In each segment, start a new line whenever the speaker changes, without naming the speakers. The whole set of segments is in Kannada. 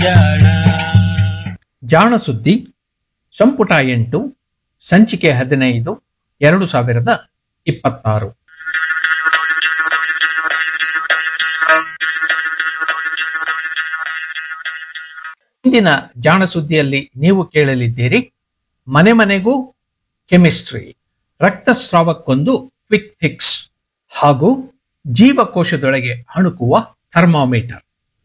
ಜಾಣ
ಜಾಣ ಸುದ್ದಿ ಸಂಪುಟ ಎಂಟು ಸಂಚಿಕೆ ಹದಿನೈದು ಎರಡು ಸಾವಿರದ ಇಪ್ಪತ್ತಾರು ಇಂದಿನ ಜಾಣ ಸುದ್ದಿಯಲ್ಲಿ ನೀವು ಕೇಳಲಿದ್ದೀರಿ ಮನೆ ಮನೆಗೂ ಕೆಮಿಸ್ಟ್ರಿ ರಕ್ತಸ್ರಾವಕ್ಕೊಂದು ಕ್ವಿಕ್ ಫಿಕ್ಸ್ ಹಾಗೂ ಜೀವಕೋಶದೊಳಗೆ ಅಣುಕುವ ಥರ್ಮಾಮೀಟರ್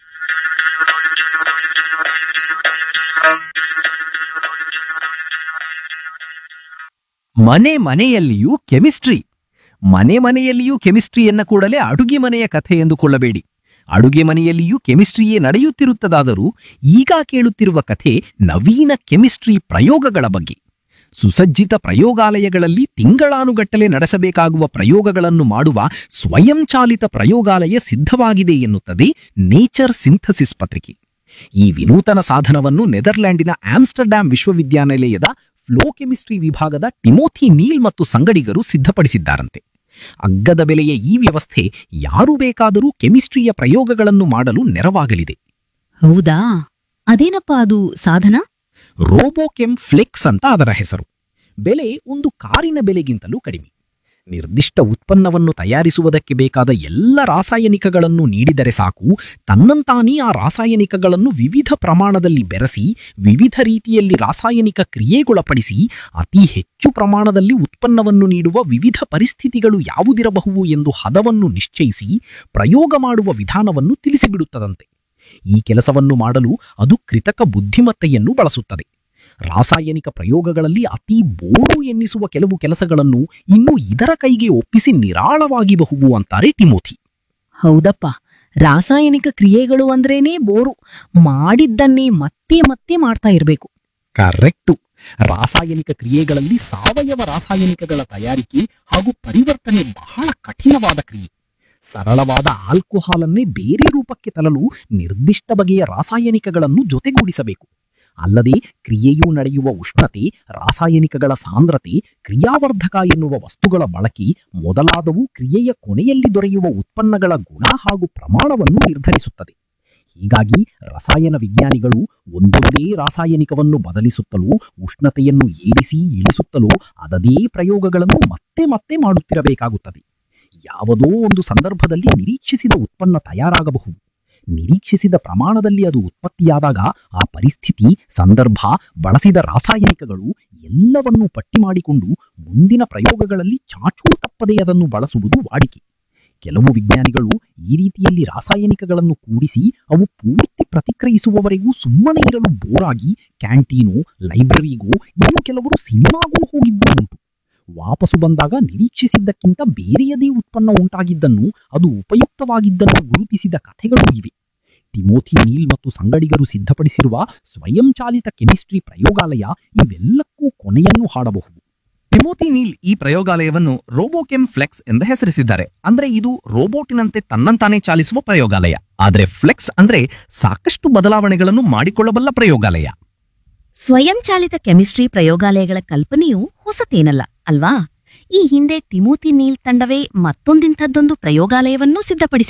ಮನೆ ಮನೆಯಲ್ಲಿಯೂ ಕೆಮಿಸ್ಟ್ರಿ ಮನೆ ಮನೆಯಲ್ಲಿಯೂ ಕೆಮಿಸ್ಟ್ರಿ ಎನ್ನ ಕೂಡಲೇ ಅಡುಗೆ ಮನೆಯ ಕಥೆ ಎಂದುಕೊಳ್ಳಬೇಡಿ ಅಡುಗೆ ಮನೆಯಲ್ಲಿಯೂ ಕೆಮಿಸ್ಟ್ರಿಯೇ ನಡೆಯುತ್ತಿರುತ್ತದಾದರೂ ಈಗ ಕೇಳುತ್ತಿರುವ ಕಥೆ ನವೀನ ಕೆಮಿಸ್ಟ್ರಿ ಪ್ರಯೋಗಗಳ ಬಗ್ಗೆ ಸುಸಜ್ಜಿತ ಪ್ರಯೋಗಾಲಯಗಳಲ್ಲಿ ತಿಂಗಳಾನುಗಟ್ಟಲೆ ನಡೆಸಬೇಕಾಗುವ ಪ್ರಯೋಗಗಳನ್ನು ಮಾಡುವ ಸ್ವಯಂಚಾಲಿತ ಪ್ರಯೋಗಾಲಯ ಸಿದ್ಧವಾಗಿದೆ ಎನ್ನುತ್ತದೆ ನೇಚರ್ ಸಿಂಥಸಿಸ್ ಪತ್ರಿಕೆ ಈ ವಿನೂತನ ಸಾಧನವನ್ನು ನೆದರ್ಲ್ಯಾಂಡಿನ ಆಮ್ಸ್ಟರ್ಡ್ಯಾಮ್ ವಿಶ್ವವಿದ್ಯಾನಿಲಯದ ಫ್ಲೋ ಕೆಮಿಸ್ಟ್ರಿ ವಿಭಾಗದ ಟಿಮೋಥಿ ನೀಲ್ ಮತ್ತು ಸಂಗಡಿಗರು ಸಿದ್ಧಪಡಿಸಿದ್ದಾರಂತೆ ಅಗ್ಗದ ಬೆಲೆಯ ಈ ವ್ಯವಸ್ಥೆ ಯಾರು ಬೇಕಾದರೂ ಕೆಮಿಸ್ಟ್ರಿಯ ಪ್ರಯೋಗಗಳನ್ನು ಮಾಡಲು ನೆರವಾಗಲಿದೆ
ಹೌದಾ ಅದೇನಪ್ಪ ಅದು ಸಾಧನ
ರೋಬೋಕೆಮ್ ಫ್ಲೆಕ್ಸ್ ಅಂತ ಅದರ ಹೆಸರು ಬೆಲೆ ಒಂದು ಕಾರಿನ ಬೆಲೆಗಿಂತಲೂ ಕಡಿಮೆ ನಿರ್ದಿಷ್ಟ ಉತ್ಪನ್ನವನ್ನು ತಯಾರಿಸುವುದಕ್ಕೆ ಬೇಕಾದ ಎಲ್ಲ ರಾಸಾಯನಿಕಗಳನ್ನು ನೀಡಿದರೆ ಸಾಕು ತನ್ನಂತಾನೇ ಆ ರಾಸಾಯನಿಕಗಳನ್ನು ವಿವಿಧ ಪ್ರಮಾಣದಲ್ಲಿ ಬೆರೆಸಿ ವಿವಿಧ ರೀತಿಯಲ್ಲಿ ರಾಸಾಯನಿಕ ಕ್ರಿಯೆಗೊಳಪಡಿಸಿ ಅತಿ ಹೆಚ್ಚು ಪ್ರಮಾಣದಲ್ಲಿ ಉತ್ಪನ್ನವನ್ನು ನೀಡುವ ವಿವಿಧ ಪರಿಸ್ಥಿತಿಗಳು ಯಾವುದಿರಬಹುವು ಎಂದು ಹದವನ್ನು ನಿಶ್ಚಯಿಸಿ ಪ್ರಯೋಗ ಮಾಡುವ ವಿಧಾನವನ್ನು ತಿಳಿಸಿಬಿಡುತ್ತದಂತೆ ಈ ಕೆಲಸವನ್ನು ಮಾಡಲು ಅದು ಕೃತಕ ಬುದ್ಧಿಮತ್ತೆಯನ್ನು ಬಳಸುತ್ತದೆ ರಾಸಾಯನಿಕ ಪ್ರಯೋಗಗಳಲ್ಲಿ ಅತಿ ಬೋರು ಎನ್ನಿಸುವ ಕೆಲವು ಕೆಲಸಗಳನ್ನು ಇನ್ನು ಇದರ ಕೈಗೆ ಒಪ್ಪಿಸಿ ನಿರಾಳವಾಗಿಬಹುವು ಅಂತಾರೆ ಟಿಮೋಥಿ
ಹೌದಪ್ಪ ರಾಸಾಯನಿಕ ಕ್ರಿಯೆಗಳು ಅಂದ್ರೇನೇ ಬೋರು ಮಾಡಿದ್ದನ್ನೇ ಮತ್ತೆ ಮತ್ತೆ ಮಾಡ್ತಾ ಇರ್ಬೇಕು
ಕರೆಕ್ಟು ರಾಸಾಯನಿಕ ಕ್ರಿಯೆಗಳಲ್ಲಿ ಸಾವಯವ ರಾಸಾಯನಿಕಗಳ ತಯಾರಿಕೆ ಹಾಗೂ ಪರಿವರ್ತನೆ ಬಹಳ ಕಠಿಣವಾದ ಕ್ರಿಯೆ ಸರಳವಾದ ಆಲ್ಕೋಹಾಲನ್ನೇ ಬೇರೆ ರೂಪಕ್ಕೆ ತರಲು ನಿರ್ದಿಷ್ಟ ಬಗೆಯ ರಾಸಾಯನಿಕಗಳನ್ನು ಜೊತೆಗೂಡಿಸಬೇಕು ಅಲ್ಲದೆ ಕ್ರಿಯೆಯು ನಡೆಯುವ ಉಷ್ಣತೆ ರಾಸಾಯನಿಕಗಳ ಸಾಂದ್ರತೆ ಕ್ರಿಯಾವರ್ಧಕ ಎನ್ನುವ ವಸ್ತುಗಳ ಬಳಕೆ ಮೊದಲಾದವು ಕ್ರಿಯೆಯ ಕೊನೆಯಲ್ಲಿ ದೊರೆಯುವ ಉತ್ಪನ್ನಗಳ ಗುಣ ಹಾಗೂ ಪ್ರಮಾಣವನ್ನು ನಿರ್ಧರಿಸುತ್ತದೆ ಹೀಗಾಗಿ ರಸಾಯನ ವಿಜ್ಞಾನಿಗಳು ಒಂದೊಂದೇ ರಾಸಾಯನಿಕವನ್ನು ಬದಲಿಸುತ್ತಲೂ ಉಷ್ಣತೆಯನ್ನು ಏರಿಸಿ ಇಳಿಸುತ್ತಲೂ ಅದದೇ ಪ್ರಯೋಗಗಳನ್ನು ಮತ್ತೆ ಮತ್ತೆ ಮಾಡುತ್ತಿರಬೇಕಾಗುತ್ತದೆ ಯಾವುದೋ ಒಂದು ಸಂದರ್ಭದಲ್ಲಿ ನಿರೀಕ್ಷಿಸಿದ ಉತ್ಪನ್ನ ತಯಾರಾಗಬಹುದು ನಿರೀಕ್ಷಿಸಿದ ಪ್ರಮಾಣದಲ್ಲಿ ಅದು ಉತ್ಪತ್ತಿಯಾದಾಗ ಆ ಪರಿಸ್ಥಿತಿ ಸಂದರ್ಭ ಬಳಸಿದ ರಾಸಾಯನಿಕಗಳು ಎಲ್ಲವನ್ನೂ ಪಟ್ಟಿ ಮಾಡಿಕೊಂಡು ಮುಂದಿನ ಪ್ರಯೋಗಗಳಲ್ಲಿ ಚಾಚೂ ತಪ್ಪದೆ ಅದನ್ನು ಬಳಸುವುದು ವಾಡಿಕೆ ಕೆಲವು ವಿಜ್ಞಾನಿಗಳು ಈ ರೀತಿಯಲ್ಲಿ ರಾಸಾಯನಿಕಗಳನ್ನು ಕೂಡಿಸಿ ಅವು ಪೂರ್ತಿ ಪ್ರತಿಕ್ರಿಯಿಸುವವರೆಗೂ ಸುಮ್ಮನೆ ಇರಲು ಬೋರಾಗಿ ಕ್ಯಾಂಟೀನೋ ಲೈಬ್ರರಿಗೋ ಇನ್ನು ಕೆಲವರು ಸಿನಿಮಾಗೂ ಹೋಗಿದ್ದು ಉಂಟು ವಾಪಸು ಬಂದಾಗ ನಿರೀಕ್ಷಿಸಿದ್ದಕ್ಕಿಂತ ಬೇರೆಯದೇ ಉತ್ಪನ್ನ ಉಂಟಾಗಿದ್ದನ್ನು ಅದು ಉಪಯುಕ್ತವಾಗಿದ್ದನ್ನು ಗುರುತಿಸಿದ ಕಥೆಗಳೂ ಇವೆ ಟಿಮೋಥಿ ನೀಲ್ ಮತ್ತು ಸಂಗಡಿಗರು ಸಿದ್ಧಪಡಿಸಿರುವ ಸ್ವಯಂಚಾಲಿತ ಕೆಮಿಸ್ಟ್ರಿ ಪ್ರಯೋಗಾಲಯ ಇವೆಲ್ಲಕ್ಕೂ ಕೊನೆಯನ್ನು ಹಾಡಬಹುದು
ಟಿಮೋತಿ ನೀಲ್ ಈ ಪ್ರಯೋಗಾಲಯವನ್ನು ರೋಬೋಕೆಮ್ ಫ್ಲೆಕ್ಸ್ ಎಂದು ಹೆಸರಿಸಿದ್ದಾರೆ ಅಂದ್ರೆ ಇದು ರೋಬೋಟಿನಂತೆ ತನ್ನಂತಾನೇ ಚಾಲಿಸುವ ಪ್ರಯೋಗಾಲಯ ಆದ್ರೆ ಫ್ಲೆಕ್ಸ್ ಅಂದ್ರೆ ಸಾಕಷ್ಟು ಬದಲಾವಣೆಗಳನ್ನು ಮಾಡಿಕೊಳ್ಳಬಲ್ಲ ಪ್ರಯೋಗಾಲಯ
ಸ್ವಯಂಚಾಲಿತ ಕೆಮಿಸ್ಟ್ರಿ ಪ್ರಯೋಗಾಲಯಗಳ ಕಲ್ಪನೆಯು ಹೊಸತೇನಲ್ಲ ಅಲ್ವಾ ಈ ಹಿಂದೆ ಟಿಮೋತಿ ನೀಲ್ ತಂಡವೇ ಮತ್ತೊಂದಿಂಥದ್ದೊಂದು ಪ್ರಯೋಗಾಲಯವನ್ನೂ ಸಿದ್ಧಪಡಿಸಿ